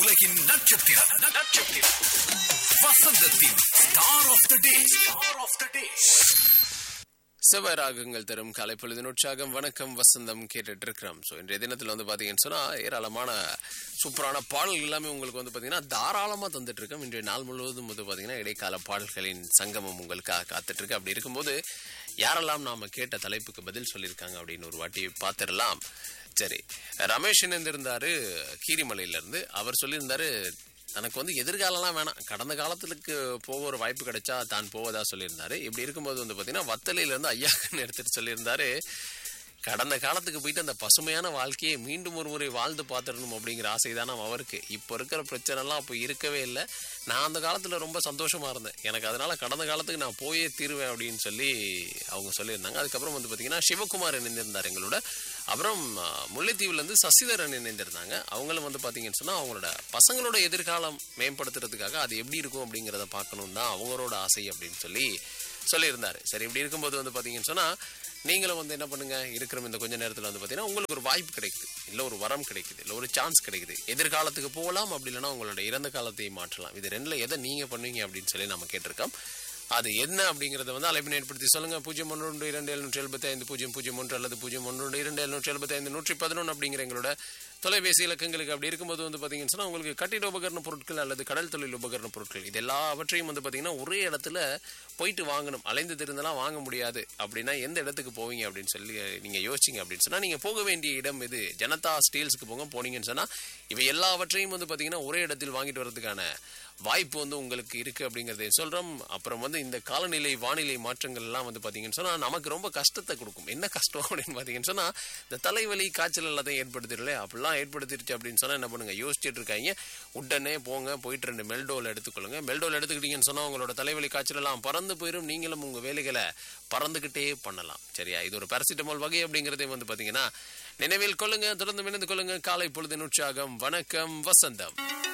உலகின் நட்சத்திரம் நட்சத்திரம் வசந்தத்தின் star of the day star of the day செவ்வாய் ராகங்கள் தரும் கலைப்பொழுதின் உற்சாகம் வணக்கம் வசந்தம் கேட்டுட்டு இருக்கிறோம் ஸோ இன்றைய தினத்தில் வந்து பார்த்தீங்கன்னு சொன்னால் ஏராளமான சூப்பரான பாடல்கள் எல்லாமே உங்களுக்கு வந்து பார்த்தீங்கன்னா தாராளமாக தந்துட்டு இருக்கோம் இன்றைய நாள் முழுவதும் வந்து பார்த்தீங்கன்னா இடைக்கால பாடல்களின் சங்கமம் உங்களுக்காக காத்துட்டு இருக்கு அப்படி இருக்கும்போது யாரெல்லாம் நாம கேட்ட தலைப்புக்கு பதில் சொல்லியிருக்காங்க அப்படின்னு ஒரு வாட்டி பார்த்துடலாம் சரி ரமேஷ் இணைந்திருந்தாரு கீரிமலையில இருந்து அவர் சொல்லியிருந்தாரு தனக்கு வந்து எதிர்காலம்லாம் வேணாம் கடந்த காலத்துக்கு போக ஒரு வாய்ப்பு கிடைச்சா தான் போவதா சொல்லியிருந்தாரு இப்படி இருக்கும்போது வந்து பார்த்தீங்கன்னா வத்தலையில இருந்து ஐயாக்கன்னு எடுத்துட்டு சொல்லியிருந்தாரு கடந்த காலத்துக்கு போயிட்டு அந்த பசுமையான வாழ்க்கையை மீண்டும் ஒரு முறை வாழ்ந்து பார்த்துடணும் அப்படிங்கிற ஆசை தானே அவருக்கு இப்போ இருக்கிற பிரச்சனைலாம் அப்போ இருக்கவே இல்லை நான் அந்த காலத்தில் ரொம்ப சந்தோஷமா இருந்தேன் எனக்கு அதனால கடந்த காலத்துக்கு நான் போயே தீருவேன் அப்படின்னு சொல்லி அவங்க சொல்லியிருந்தாங்க அதுக்கப்புறம் வந்து பார்த்தீங்கன்னா சிவகுமார் இணைந்திருந்தார் எங்களோட அப்புறம் அஹ், முல்லைத்தீவுலேருந்து சசிதரன் இணைந்திருந்தாங்க அவங்களும் வந்து பார்த்தீங்கன்னு சொன்னால் அவங்களோட பசங்களோட எதிர்காலம் மேம்படுத்துறதுக்காக அது எப்படி இருக்கும் அப்படிங்கிறத பார்க்கணும் தான் அவங்களோட ஆசை அப்படின்னு சொல்லி சொல்லியிருந்தாரு சரி இப்படி இருக்கும்போது வந்து பார்த்தீங்கன்னு சொன்னால் நீங்களும் வந்து என்ன பண்ணுங்க இருக்கிற இந்த கொஞ்ச நேரத்தில் வந்து பார்த்தீங்கன்னா உங்களுக்கு ஒரு வாய்ப்பு கிடைக்குது இல்லை ஒரு வரம் கிடைக்குது இல்லை ஒரு சான்ஸ் கிடைக்குது எதிர்காலத்துக்கு போகலாம் அப்படி இல்லைன்னா உங்களோட இறந்த காலத்தை மாற்றலாம் இது ரெண்டில் எதை நீங்கள் பண்ணுவீங்க அப்படின்னு சொல்லி நம்ம கேட்டிருக்கோம் அது என்ன அப்படிங்கறத வந்து அழைப்பினை ஏற்படுத்தி சொல்லுங்க பூஜ்ஜியம் ஒன்று இரண்டு எழுநூற்றி எழுபத்தி ஐந்து பூஜ்ஜியம் பூஜ்ஜியம் ஒன்று அல்லது பூஜ்ஜியம் ஒன்று இரண்டு எழுநூற்றி எழுபத்தி ஐந்து நூற்றி பதினொன்று அப்படிங்கிற எங்களோட தொலைபேசி இலக்கங்களுக்கு அப்படி இருக்கும்போது வந்து பார்த்தீங்கன்னு சொன்னா உங்களுக்கு கட்டிட உபகரண பொருட்கள் அல்லது கடல் தொழில் உபகரண பொருட்கள் இது எல்லாவற்றையும் வந்து பார்த்தீங்கன்னா ஒரே இடத்துல போயிட்டு வாங்கணும் அலைந்து திருந்தெல்லாம் வாங்க முடியாது அப்படின்னா எந்த இடத்துக்கு போவீங்க அப்படின்னு சொல்லி நீங்க யோசிச்சிங்க அப்படின்னு சொன்னா நீங்க போக வேண்டிய இடம் இது ஜனதா ஸ்டீல்ஸ்க்கு போங்க போனீங்கன்னு சொன்னா இவை எல்லாவற்றையும் வந்து பார்த்தீங்கன்னா ஒரே இடத்தில் வாங்கிட்டு வரதுக்கான வாய்ப்பு வந்து உங்களுக்கு இருக்கு அப்படிங்கறதை சொல்றோம் அப்புறம் வந்து இந்த காலநிலை வானிலை மாற்றங்கள் எல்லாம் வந்து பாத்தீங்கன்னு சொன்னா நமக்கு ரொம்ப கஷ்டத்தை கொடுக்கும் என்ன கஷ்டம் அப்படின்னு பாத்தீங்கன்னு சொன்னா இந்த தலைவலி காய்ச்சல் எல்லாத்தையும் ஏற்படுத்திடல அப்படிலாம் ஏற்படுத்திடுச்சு அப்படின்னு சொன்னா என்ன பண்ணுங்க யோசிச்சுட்டு இருக்காங்க உடனே போங்க போயிட்டு ரெண்டு மெல்டோல் எடுத்துக்கொள்ளுங்க மெல்டோல் எடுத்துக்கிட்டீங்கன்னு சொன்னா உங்களோட தலைவலி காய்ச்சல் எல்லாம் பறந்து போயிடும் நீங்களும் உங்க வேலைகளை பறந்துகிட்டே பண்ணலாம் சரியா இது ஒரு பாராசிட்டமால் வகை அப்படிங்கறதே வந்து பாத்தீங்கன்னா நினைவில் கொள்ளுங்க தொடர்ந்து இணைந்து கொள்ளுங்க காலை பொழுதின் உற்சாகம் வணக்கம் வசந்தம்